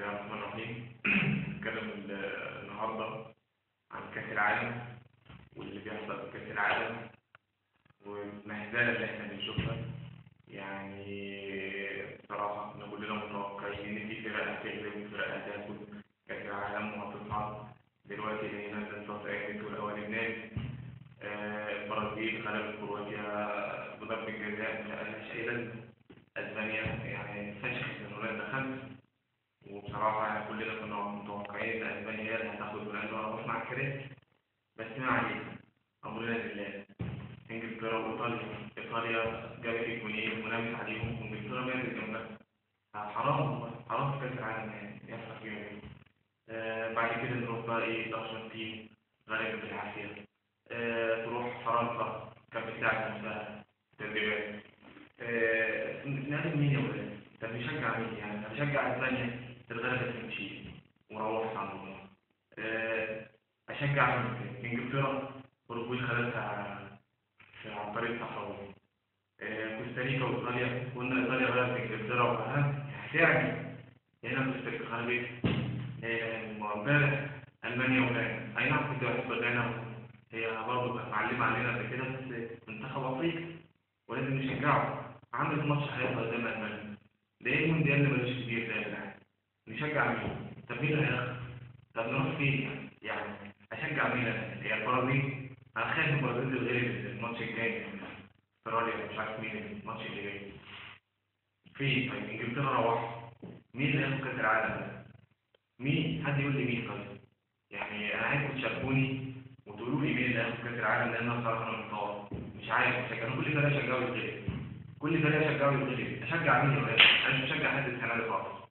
الله الرحمن الرحيم نتكلم ال- النهارده عن كأس العالم واللي بيحصل في كأس العالم والمهزلة اللي احنا بنشوفها يعني بصراحة احنا كلنا متوقعين إن في فرق هتغلب وفرق هتاخد كأس العالم وهتصعد دلوقتي لقينا الانتصار قامت والأول النادي آه، البرازيل غلبت كرواتيا بضربة جزاء ملهاش أي لازمة أسبانيا يعني فشخت من هولندا خمسة وبصراحة يعني كلنا كنا متوقعين إن أسبانيا هي اللي هتاخد هولندا وهنروح مع الكراسي بس ما علينا أمرنا لله إنجلترا وإيطاليا إيطاليا جابت جونين ونامت عليهم وإنجلترا ماتت جنبها حرام والله حرام في كأس العالم يعني يحصل فيها كده آه بعد كده نروح بقى إيه الأرجنتين غلبت بالعافية آه تروح فرنسا كانت بتلعب نفسها تدريبات آه نقابل مين يا ولاد؟ طب نشجع مين يعني؟ أنا بشجع اسبانيا تتغلب تمشي وروحت عن الله. آه اشجع مين؟ تاني؟ انجلترا اوروجواي خدتها في عن طريق الصحراوي. آه كوستاريكا وايطاليا قلنا ايطاليا غلبت انجلترا وها هتعمل هنا كوستاريكا غلبت آه امبارح المانيا وغانا اي نعم كنت بحب غانا هي برضه كانت معلمه علينا قبل كده بس منتخب افريقي ولازم نشجعه عندك ماتش هيحصل زي ما المانيا ده ايه المونديال اللي ملوش كبير ده يا جدعان نشجع مين طب مين اللي هياخد طب نروح فين يعني يعني اشجع مين انا هي البرازيل انا خايف البرازيل تتغلب الماتش الجاي يعني استراليا مش عارف مين الماتش اللي جاي فين طيب انجلترا روح مين اللي هياخد كاس العالم ده مين حد يقول لي مين طيب يعني انا عايزكم تشاركوني وتقولوا لي مين اللي هياخد كاس العالم لان انا بصراحه انا محتار مش عارف اشجع أنا كل فريق اشجعه يتغلب كل فريق اشجعه يتغلب اشجع مين يا ولاد انا مش بشجع حد السنه اللي فاتت